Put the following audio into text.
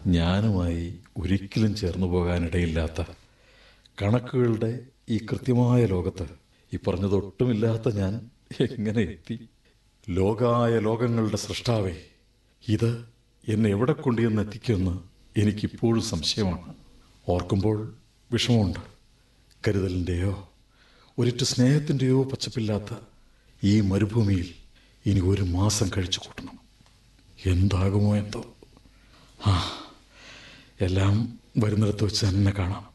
ഞാനുമായി ഒരിക്കലും ചേർന്നു പോകാനിടയില്ലാത്ത കണക്കുകളുടെ ഈ കൃത്യമായ ലോകത്ത് ഈ പറഞ്ഞതൊട്ടുമില്ലാത്ത ഞാൻ എങ്ങനെ എത്തി ലോകായ ലോകങ്ങളുടെ സൃഷ്ടാവേ ഇത് എന്നെ എവിടെ കൊണ്ടുവന്ന് എത്തിക്കുമെന്ന് എനിക്കിപ്പോഴും സംശയമാണ് ഓർക്കുമ്പോൾ വിഷമമുണ്ട് കരുതലിൻ്റെയോ ഒരിറ്റു സ്നേഹത്തിൻ്റെയോ പച്ചപ്പില്ലാത്ത ഈ മരുഭൂമിയിൽ ഇനി ഒരു മാസം കഴിച്ചു കൂട്ടണം എന്താകുമോ എന്തോ ആ എല്ലാം വരുന്നിടത്ത് വെച്ച് തന്നെ കാണാം